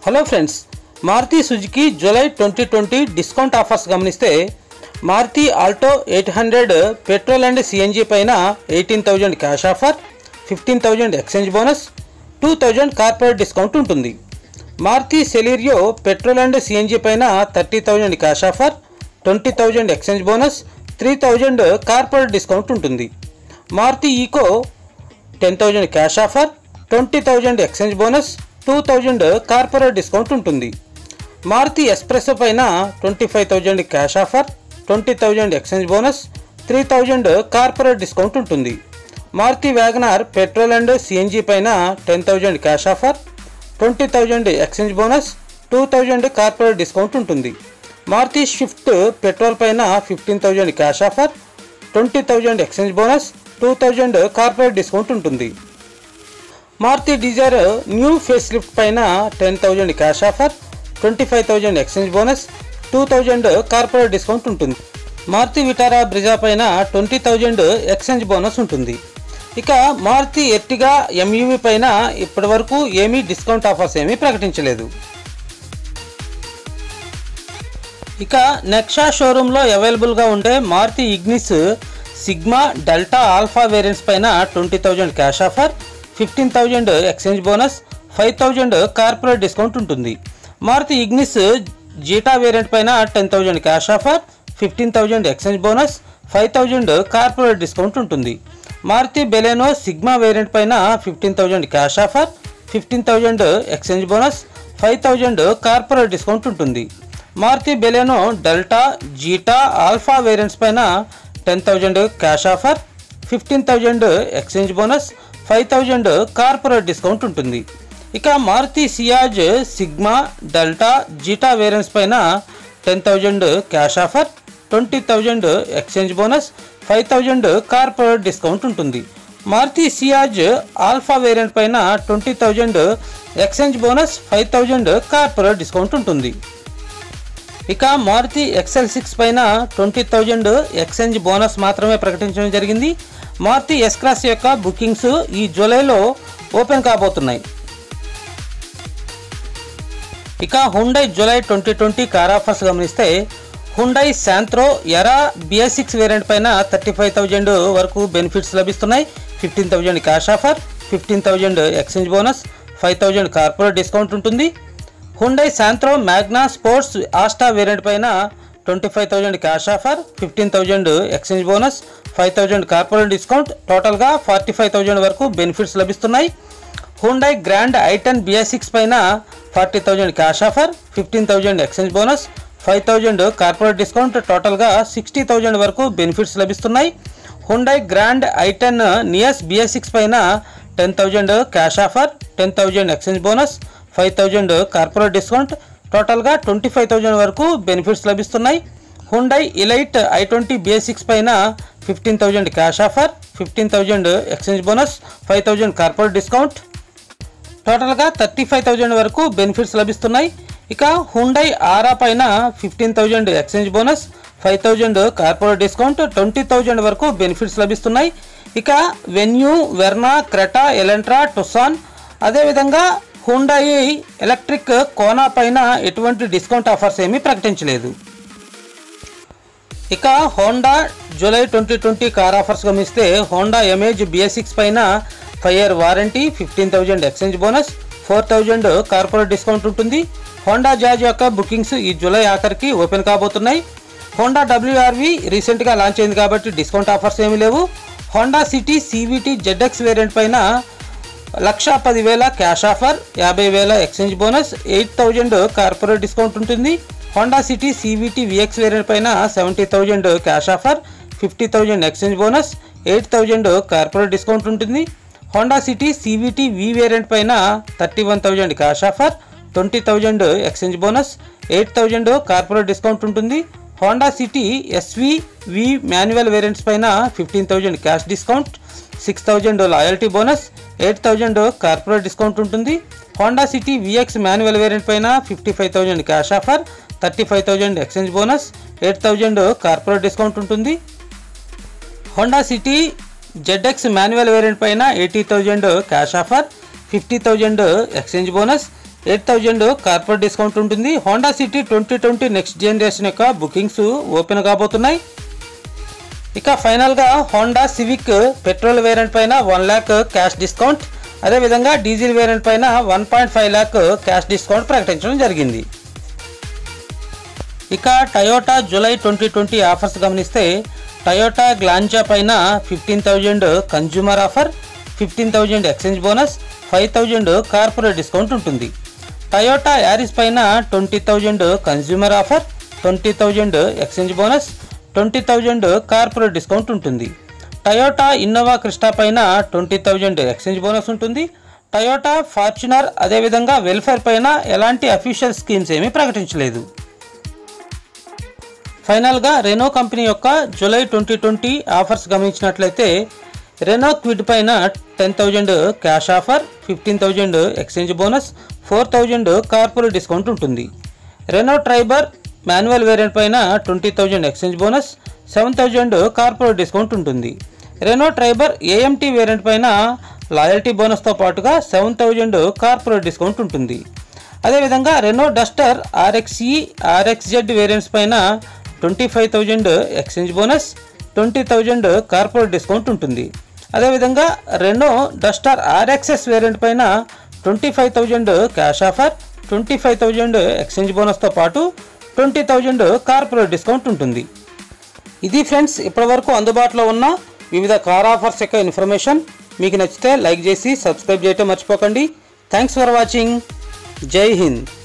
hello friends Maruti Suzuki July twenty twenty discount offers గమనిస్తే Maruti Alto eight hundred petrol and CNG పైన eighteen thousand cash offer fifteen thousand exchange bonus two thousand corporate discount ఉంటుంది Maruti Celerio petrol and CNG పైన thirty thousand cash offer twenty thousand exchange bonus three thousand corporate discount ఉంటుంది Maruti Eeco ten thousand cash offer twenty thousand exchange bonus two thousand corporate discount ఉంటుంది Maruti Espresso పైన twenty five thousand cash offer twenty thousand exchange bonus three thousand corporate discount ఉంటుంది Maruti WagonR petrol and CNG పైన ten thousand cash offer twenty thousand exchange bonus two thousand corporate discount ఉంటుంది Maruti Swift petrol పైన fifteen thousand cash offer twenty thousand exchange bonus two thousand corporate discount ఉంటుంది Maruti Dzire new facelift పైన ten thousand cash offer twenty five thousand exchange bonus two thousand corporate discount ఉంటుంది Maruti Vitara Brezza పైన twenty thousand exchange bonus ఉంటుంది ఇక Maruti Ertiga ఎంయూవి పైన ఇప్పటి వరకు ఏమీ డిస్కౌంట్ ఆఫర్స్ ఏమీ ప్రకటించలేదు ఇక నెక్సా షోరూంలో అవైలబుల్గా ఉండే Maruti Ignis Sigma Delta Alpha variants పైన twenty thousand cash offer fifteen thousand exchange bonus five thousand corporate discount ఉంటుంది మారుతి ఇగ్నిస్ జీటా వేరియంట్ పైన ten thousand cash offer fifteen thousand exchange bonus five thousand corporate discount ఉంటుంది Maruti Baleno Sigma variant పైన fifteen thousand cash offer fifteen thousand exchange bonus five thousand corporate discount ఉంటుంది Maruti Baleno Delta Zeta Alpha variants పైన ten thousand cash offer fifteen thousand exchange bonus five thousand corporate discount ఉంటుంది ఇక Maruti Ciaz Sigma Delta Zeta variants పైన ten thousand cash offer twenty thousand exchange bonus five thousand corporate discount ఉంటుంది Maruti Ciaz Alpha variant పైన twenty thousand exchange bonus five thousand corporate discount ఉంటుంది ఇక Maruti XL six పైన twenty thousand exchange bonus మాత్రమే ప్రకటించడం జరిగింది Maruti S Cross యొక్క bookings ఈ జూలైలో ఓపెన్ కాబోతున్నాయి ఇక Hyundai July twenty twenty car offers గమనిస్తే Hyundai Santro Era BS six variant పైన థర్టీ ఫైవ్ థౌజండ్ వరకు బెనిఫిట్స్ లభిస్తున్నాయి fifteen thousand cash offer fifteen thousand exchange bonus five thousand corporate discount ఉంటుంది Hyundai Santro Magna Sports Asta variant పైన twenty five thousand cash offer fifteen thousand exchange bonus five thousand corporate discount టోటల్గా forty five thousand వరకు benefits లభిస్తున్నాయి Hyundai Grand i ten BS six పైన forty thousand cash offer fifteen thousand exchange bonus five thousand corporate discount టోటల్గా sixty thousand వరకు benefits లభిస్తున్నాయి Hyundai Grand i ten Nios BS six పైన ten thousand cash offer ten thousand exchange bonus five thousand corporate discount టోటల్గా twenty five thousand వరకు benefits లభిస్తున్నాయి Hyundai Elite i twenty BS six పైన fifteen thousand cash offer fifteen thousand exchange bonus five thousand corporate discount టోటల్గా thirty five thousand వరకు benefits లభిస్తున్నాయి ఇక Hyundai Aura పైన fifteen thousand exchange bonus five thousand corporate discount twenty thousand వరకు benefits లభిస్తున్నాయి ఇక Venue Verna Creta Elantra Tucson అదేవిధంగా Hyundai electric Kona పైన ఎటువంటి డిస్కౌంట్ ఆఫర్స్ ఏమీ ప్రకటించలేదు ఇక Honda July twenty twenty car offers గమనిస్తే హోండా ఎమేజ్ బిఎస్ సిక్స్ పైన five year warranty fifteen thousand exchange bonus four thousand corporate discount ఉంటుంది హోండా జాజ్ యొక్క బుకింగ్స్ ఈ జూలై ఆఖరికి ఓపెన్ కాబోతున్నాయి హోండా డబ్ల్యూఆర్వి రీసెంట్గా లాంచ్ అయింది కాబట్టి డిస్కౌంట్ ఆఫర్స్ ఏమీ లేవు Honda City CVT ZX variant పైన లక్ష పదివేల క్యాష్ ఆఫర్ యాభై వేల exchange bonus eight thousand corporate discount ఉంటుంది Honda City CVT vx variant పైన seventy thousand cash offer fifty thousand exchange bonus eight thousand corporate discount ఉంటుంది Honda City CVT V variant పైన thirty one thousand cash offer twenty thousand exchange bonus eight thousand corporate discount ఉంటుంది Honda City SV V manual variants పైన fifteen thousand cash discount six thousand loyalty bonus eight thousand corporate discount ఉంటుంది Honda City VX manual variant పైన fifty five thousand cash offer thirty five thousand exchange bonus eight thousand corporate discount ఉంటుంది Honda City ZX manual variant పైన eighty thousand cash offer fifty thousand exchange bonus eight thousand corporate discount ఉంటుంది Honda City twenty twenty next generation యొక్క bookings open కాబోతున్నాయి ఇక ఫైనల్గా Honda Civic petrol variant పైన one lakh cash discount అదేవిధంగా diesel variant పైన one point five lakh cash discount ప్రకటించడం జరిగింది ఇక Toyota July twenty twenty offers గమనిస్తే టయోటా గ్లాంజా పైన fifteen thousand consumer offer fifteen thousand exchange bonus five thousand corporate discount ఉంటుంది Toyota Yaris పైన twenty thousand consumer offer twenty thousand exchange bonus twenty thousand corporate discount ఉంటుంది Toyota Innova Crysta పైన twenty thousand exchange bonus ఉంటుంది Toyota Fortuner అదేవిధంగా Vellfire పైన ఎలాంటి official schemes ఏమీ ప్రకటించలేదు ఫైనల్గా రెనో కంపెనీ యొక్క జూలై ట్వంటీ ట్వంటీ ఆఫర్స్ గమనించినట్లయితే రెనో క్విడ్ పైన ten thousand cash offer fifteen thousand exchange bonus four thousand corporate discount ఉంటుంది రెనో ట్రైబర్ మాన్యువల్ వేరియంట్ పైన twenty thousand exchange bonus seven thousand corporate discount ఉంటుంది Renault Triber AMT variant పైన loyalty బోనస్తో పాటుగా seven thousand corporate discount ఉంటుంది అదేవిధంగా Renault Duster RXE RXZ variants పైన twenty five thousand exchange bonus twenty thousand corporate discount ఉంటుంది అదేవిధంగా Renault Duster RXS variant పైన twenty five thousand cash offer twenty five thousand exchange బోనస్తో పాటు twenty thousand corporate discount ఉంటుంది ఇది friends ఇప్పటివరకు అందుబాటులో ఉన్న వివిధ కార్ ఆఫర్స్ యొక్క ఇన్ఫర్మేషన్ మీకు నచ్చితే లైక్ చేసి సబ్స్క్రైబ్ చేయటం మర్చిపోకండి థ్యాంక్స్ ఫర్ వాచింగ్ జై హింద్